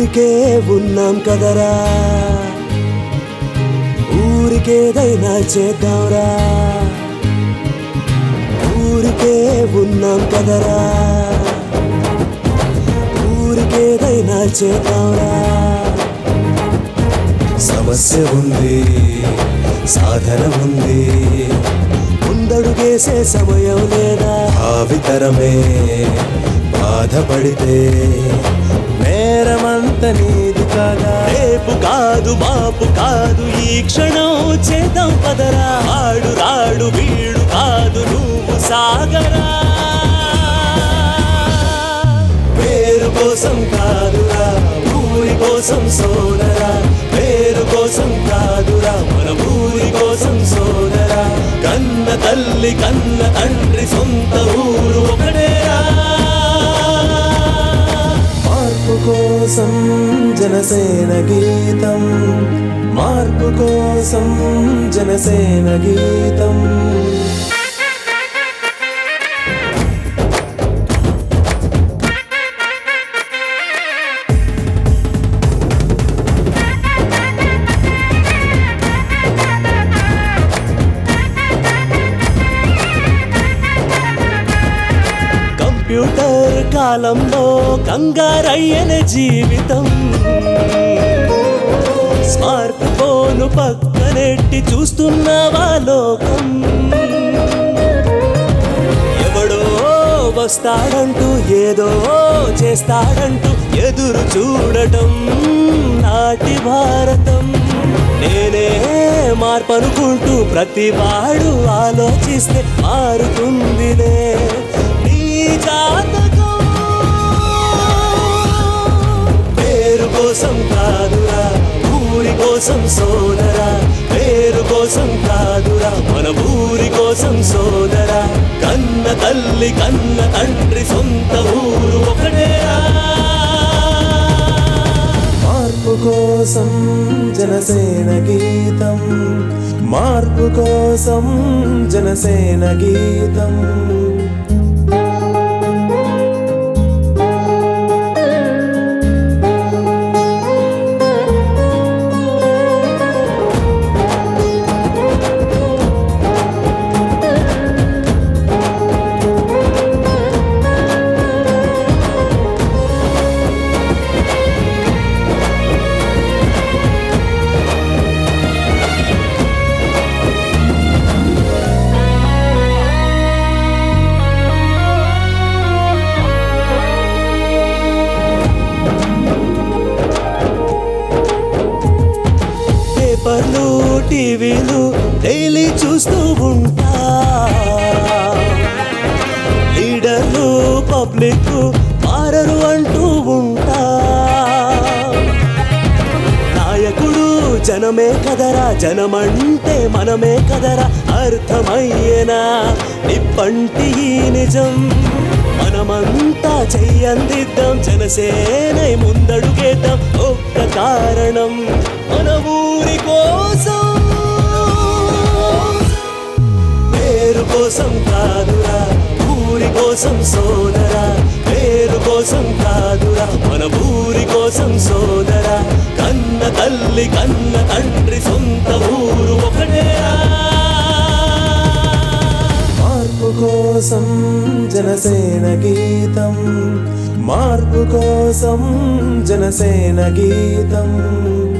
ఊరికే ఉన్నాం కదరా ఊరికేదైనా చేద్దాంరా ఊరికే ఉన్నాం కదరా ఊరికేదైనా చేద్దాంరా సమస్య ఉంది సాధన ఉంది ముందడుగేసే సమయం లేదా భావితరమే బాధపడితే నేరమంత నీది కాదా రేపు కాదు మాపు కాదు ఈ క్షణం చేద్దాం పదరా ఆడు రాడు వీడు కాదు నువ్వు సాగరా పేరు కోసం కాదురా ఊరి కోసం సోదరా పేరు కోసం కాదురా మన ఊరి కోసం సోదరా కన్న తల్లి కన్న తండ్రి సొంత ఊరు ఒకటేరా మార్పు కోసం జనసేన గీతం మార్పు కోసం జనసేన గీతం కంప్యూటర్ కాలంలో కంగారయ్యన జీవితం స్మార్ట్ ఫోన్ పక్కనెట్టి చూస్తున్నావా లోకం ఎవడో వస్తాడంటూ ఏదో చేస్తాడంటూ ఎదురు చూడటం నాటి భారతం నేనే మార్పనుకుంటూ ప్రతివాడు ఆలోచిస్తే మారుతుందిలే నీ జాతకం పేరు కోసం కాదురా ఊరి కోసం సోదరా పేరు కోసం కాదురా మన ఊరి కోసం సోదరా కన్న తల్లి కన్న తండ్రి సొంత ఊరు ఒకటేరా మార్పు కోసం జనసేన గీతం మార్పు కోసం జనసేన గీతం పేపర్లు టీవీలు డైలీ చూస్తూ ఉంటా లీడర్లు పబ్లిక్ మారరు అంటూ ఉంటా నాయకుడు జనమే కదరా జనమంటే మనమే కదరా అర్థమయ్యేనా నిప్పంటి ఈ నిజం మనమంతా చెయ్యందిద్దాం జనసేనై ముందడుగేద్దాం ఒక్క కారణం మన ఊరి కోసం పేరు కోసం కాదురా ఊరి కోసం సోదరా పేరు కోసం కాదురా మన ఊరి కోసం సోదరా కన్న తల్లి కన్న తండ్రి సొంత ఊరు ఒకటేరా మార్పు కోసం జనసేన గీతం మార్పు కోసం జనసేన గీతం